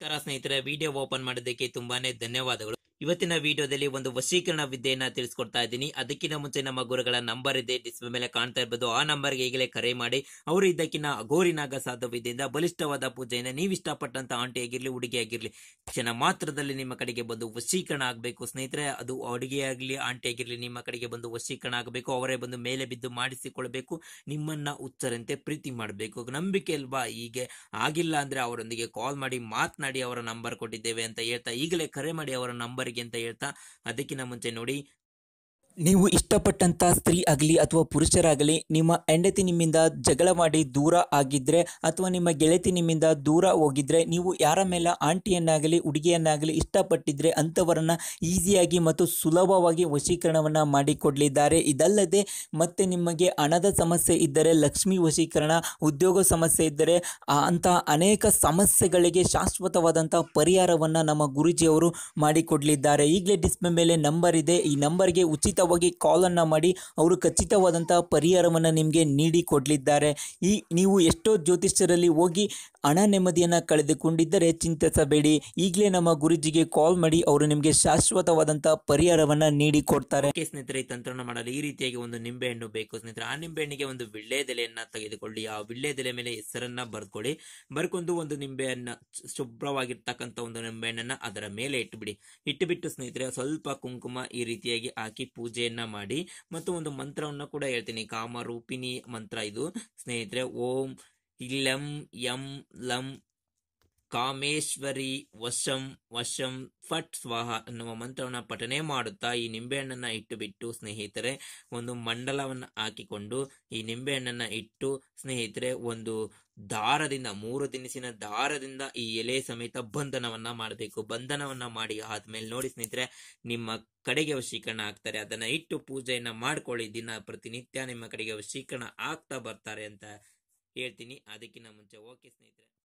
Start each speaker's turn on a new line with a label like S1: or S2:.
S1: ನಮಸ್ಕಾರ ಸ್ನೇಹಿತರೆ video open ಮಾಡೋದಕ್ಕೆ ತುಂಬಾನೇ ಧನ್ಯವಾದಗಳು ಇವತ್ತಿನ ವಿಡಿಯೋದಲ್ಲಿ ಒಂದು ವಶೀಕರಣ ವಿದ್ಯೆಯನ್ನ ತಿಳಿಸ್ಕೊಡ್ತಾ ಇದ್ದೀನಿ ಅದಕ್ಕಿಂತ ಮುಂಚೆ ನಮ್ಮ ಗುರುಗಳ ನಂಬರ್ ಇದೆ ಡಿಸ್ಪ್ಲೇ ಮೇಲೆ ಕಾಣ್ತಾ ಇರ್ಬೋದು ಆ ನಂಬರ್ಗೆ ಈಗಲೇ ಕರೆ ಮಾಡಿ ಅವರು ಇದ್ದಕ್ಕಿನ ಅಘೋರಿನಾಗ ಸಾಧ ವಿದ್ಯೆಯಿಂದ ಬಲಿಷ್ಠವಾದ ಪೂಜೆಯಿಂದ ನೀವು ಇಷ್ಟಪಟ್ಟಂತ ಆಂಟಿ ಆಗಿರ್ಲಿ ಹುಡುಗಿ ಆಗಿರ್ಲಿ ಕ್ಷಣ ಮಾತ್ರದಲ್ಲಿ ನಿಮ್ಮ ಕಡೆಗೆ ಬಂದು ವಶೀಕರಣ ಆಗಬೇಕು ಸ್ನೇಹಿತರೆ ಅದು ಹುಡುಗಿ ಆಗಲಿ ಆಂಟಿ ಆಗಿರ್ಲಿ ನಿಮ್ಮ ಕಡೆಗೆ ಬಂದು ವಶೀಕರಣ ಆಗಬೇಕು ಅವರೇ ಬಂದು ಮೇಲೆ ಬಿದ್ದು ಮಾಡಿಸಿಕೊಳ್ಬೇಕು ನಿಮ್ಮನ್ನ ಉಚ್ಚರಂತೆ ಪ್ರೀತಿ ಮಾಡಬೇಕು ನಂಬಿಕೆ ಅಲ್ವಾ ಹೀಗೆ ಆಗಿಲ್ಲ ಅಂದ್ರೆ ಅವರೊಂದಿಗೆ ಕಾಲ್ ಮಾಡಿ ಮಾತನಾಡಿ ಅವರ ನಂಬರ್ ಕೊಟ್ಟಿದ್ದೇವೆ ಅಂತ ಹೇಳ್ತಾ ಈಗಲೇ ಕರೆ ಮಾಡಿ ಅವರ ನಂಬರ್ಗೆ ಅಂತ ಹೇಳ್ತಾ ಅದಕ್ಕಿಂತ ಮುಂಚೆ ನೋಡಿ
S2: ನೀವು ಇಷ್ಟಪಟ್ಟಂತ ಸ್ತ್ರೀ ಆಗಲಿ ಅಥವಾ ಪುರುಷರಾಗಲಿ ನಿಮ್ಮ ಹೆಂಡತಿ ನಿಮ್ಮಿಂದ ಜಗಳ ಮಾಡಿ ದೂರ ಆಗಿದ್ರೆ ಅಥವಾ ನಿಮ್ಮ ಗೆಳತಿ ನಿಮ್ಮಿಂದ ದೂರ ಹೋಗಿದ್ರೆ ನೀವು ಯಾರ ಮೇಲೆ ಆಂಟಿಯನ್ನಾಗಲಿ ಹುಡುಗಿಯನ್ನಾಗಲಿ ಇಷ್ಟಪಟ್ಟಿದ್ರೆ ಅಂಥವರನ್ನ ಈಸಿಯಾಗಿ ಮತ್ತು ಸುಲಭವಾಗಿ ವಶೀಕರಣವನ್ನು ಮಾಡಿಕೊಡಲಿದ್ದಾರೆ ಇದಲ್ಲದೆ ಮತ್ತೆ ನಿಮಗೆ ಹಣದ ಸಮಸ್ಯೆ ಇದ್ದರೆ ಲಕ್ಷ್ಮಿ ವಶೀಕರಣ ಉದ್ಯೋಗ ಸಮಸ್ಯೆ ಇದ್ದರೆ ಆ ಅಂಥ ಅನೇಕ ಸಮಸ್ಯೆಗಳಿಗೆ ಶಾಶ್ವತವಾದಂಥ ಪರಿಹಾರವನ್ನು ನಮ್ಮ ಗುರೂಜಿಯವರು ಮಾಡಿಕೊಡಲಿದ್ದಾರೆ ಈಗಲೇ ಡಿಸ್ಪ್ಲೇ ಮೇಲೆ ನಂಬರ್ ಇದೆ ಈ ನಂಬರ್ಗೆ ಉಚಿತವಾಗಿ ಕಾಲನ್ನು ಮಾಡಿ ಅವರು ಖಚಿತವಾದಂಥ ಪರಿಹಾರವನ್ನು ನಿಮಗೆ ನೀಡಿ ಕೊಡಲಿದ್ದಾರೆ ಈ ನೀವು ಎಷ್ಟೋ ಜ್ಯೋತಿಷ್ಯರಲ್ಲಿ ಹೋಗಿ ಹಣ ನೆಮ್ಮದಿಯನ್ನು ಕಳೆದುಕೊಂಡಿದ್ದರೆ ಚಿಂತಿಸಬೇಡಿ ಈಗಲೇ ನಮ್ಮ ಗುರುಜಿಗೆ ಕಾಲ್ ಮಾಡಿ ಅವರು ನಿಮಗೆ ಶಾಶ್ವತವಾದಂಥ ಪರಿಹಾರವನ್ನು ನೀಡಿ ಕೊಡ್ತಾರೆ
S1: ಓಕೆ ಸ್ನೇಹಿತರೆ ಈ ತಂತ್ರವನ್ನು ಮಾಡಲು ಈ ರೀತಿಯಾಗಿ ಒಂದು ನಿಂಬೆಹಣ್ಣು ಬೇಕು ಸ್ನೇಹಿತರೆ ಆ ನಿಂಬೆಹಣ್ಣಿಗೆ ಒಂದು ವಿಳ್ಳೆದೆಲೆಯನ್ನ ತೆಗೆದುಕೊಳ್ಳಿ ಆ ವಿಳ್ಳೆದೆಲೆ ಮೇಲೆ ಹೆಸರನ್ನ ಬರ್ಕೊಳ್ಳಿ ಬರ್ಕೊಂಡು ಒಂದು ನಿಂಬೆಯನ್ನ ಶುಭ್ರವಾಗಿರ್ತಕ್ಕಂಥ ಒಂದು ನಿಂಬೆಹಣ್ಣನ್ನ ಅದರ ಮೇಲೆ ಇಟ್ಟುಬಿಡಿ ಇಟ್ಟುಬಿಟ್ಟು ಸ್ನೇಹಿತರೆ ಸ್ವಲ್ಪ ಕುಂಕುಮ ಈ ರೀತಿಯಾಗಿ ಹಾಕಿ ಪೂಜೆಯನ್ನ ಮಾಡಿ ಮತ್ತು ಒಂದು ಮಂತ್ರವನ್ನು ಕೂಡ ಹೇಳ್ತೀನಿ ಕಾಮರೂಪಿಣಿ ಮಂತ್ರ ಇದು ಸ್ನೇಹಿತರೆ ಓಂ ಇಲಂ ಯಂ ಲಂ ಕಾಮೇಶ್ವರಿ ವಶಂ ವಶಂ ಫಟ್ ಸ್ವಾಹ ಅನ್ನುವ ಮಂತ್ರವನ್ನು ಪಠನೆ ಮಾಡುತ್ತಾ ಈ ನಿಂಬೆಹಣ್ಣನ್ನ ಇಟ್ಟು ಬಿಟ್ಟು ಸ್ನೇಹಿತರೆ ಒಂದು ಮಂಡಲವನ್ನು ಹಾಕಿಕೊಂಡು ಈ ನಿಂಬೆಹಣ್ಣನ್ನ ಇಟ್ಟು ಸ್ನೇಹಿತರೆ ಒಂದು ದಾರದಿಂದ ಮೂರು ದಿನಸಿನ ದಾರದಿಂದ ಈ ಎಲೆ ಸಮೇತ ಬಂಧನವನ್ನ ಮಾಡಬೇಕು ಬಂಧನವನ್ನ ಮಾಡಿ ಆದ್ಮೇಲೆ ನೋಡಿ ಸ್ನೇಹಿತರೆ ನಿಮ್ಮ ಕಡೆಗೆ ವಶೀಕರಣ ಆಗ್ತಾರೆ ಅದನ್ನ ಇಟ್ಟು ಪೂಜೆಯನ್ನ ಮಾಡ್ಕೊಳ್ಳಿ ದಿನ ಪ್ರತಿನಿತ್ಯ ನಿಮ್ಮ ಕಡೆಗೆ ವಶೀಕರಣ ಆಗ್ತಾ ಬರ್ತಾರೆ ಅಂತ ಹೇಳ್ತೀನಿ ಅದಕ್ಕಿಂತ ಮುಂಚೆ ಓಕೆ ಸ್ನೇಹಿತರೆ